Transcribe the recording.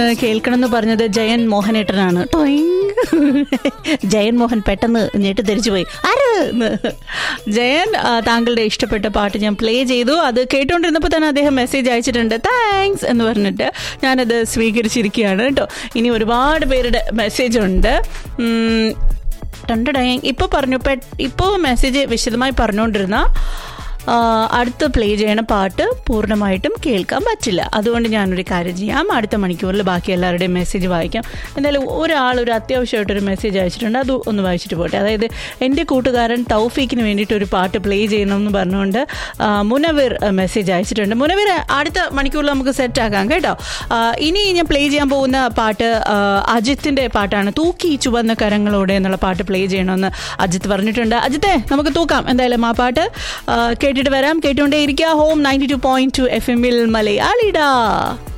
കേൾക്കണം എന്ന് പറഞ്ഞത് ജയൻ മോഹനേട്ടനാണ് ടോയിങ്. ജയൻ മോഹൻ പെട്ടെന്ന് ഞെട്ടി തിരിച്ചു പോയി ആര് എന്ന്. ജയൻ ആ, താങ്കളുടെ ഇഷ്ടപ്പെട്ട പാട്ട് ഞാൻ പ്ലേ ചെയ്തു അത് കേട്ടുകൊണ്ടിരുന്നപ്പോൾ തന്നെ അദ്ദേഹം മെസ്സേജ് അയച്ചിട്ടുണ്ട് താങ്ക്സ് എന്ന് പറഞ്ഞിട്ട് ഞാനത് സ്വീകരിച്ചിരിക്കുകയാണ് കേട്ടോ ഇനി ഒരുപാട് പേരുടെ മെസ്സേജ് ഉണ്ട് ഉം, ടണ്ടടയങ് ഇപ്പോൾ പറഞ്ഞു പെട്ട് ഇപ്പോൾ മെസ്സേജ് വിശദമായി പറഞ്ഞുകൊണ്ടിരുന്ന ആ, അടുത്ത് പ്ലേ ചെയ്യണ പാട്ട് പൂർണ്ണമായിട്ടും കേൾക്കാൻ പറ്റില്ല അതുകൊണ്ട് ഞാനൊരു കാര്യം ചെയ്യാം അടുത്ത മണിക്കൂറിൽ ബാക്കി എല്ലാവരുടെയും മെസ്സേജ് വായിക്കാം എന്തായാലും ഒരാൾ ഒരു അത്യാവശ്യമായിട്ടൊരു മെസ്സേജ് അയച്ചിട്ടുണ്ട് അത് ഒന്ന് വായിച്ചിട്ട് പോട്ടെ അതായത് എൻ്റെ കൂട്ടുകാരൻ തൗഫീക്കിന് വേണ്ടിയിട്ട് ഒരു പാട്ട് പ്ലേ ചെയ്യണമെന്ന് പറഞ്ഞുകൊണ്ട് ആ, മുനവിർ മെസ്സേജ് അയച്ചിട്ടുണ്ട് മുനവിർ അടുത്ത മണിക്കൂറിൽ നമുക്ക് സെറ്റ് ആക്കാം കേട്ടോ ആ, ഇനി ഞാൻ പ്ലേ ചെയ്യാൻ പോകുന്ന പാട്ട് ആ, അജിത്തിന്റെ പാട്ടാണ് തൂക്കി ചുവന്ന കരങ്ങളോടെ എന്നുള്ള പാട്ട് പ്ലേ ചെയ്യണമെന്ന് അജിത്ത് പറഞ്ഞിട്ടുണ്ട് അജിത്തെ നമുക്ക് തൂക്കാം എന്തായാലും ആ പാട്ട് ആ, കേട്ടിട്ട് വരാം കേട്ടുകൊണ്ടേ ഇരിക്കുക home ninety two point two F എമ്മിൽ മലയാളിടാ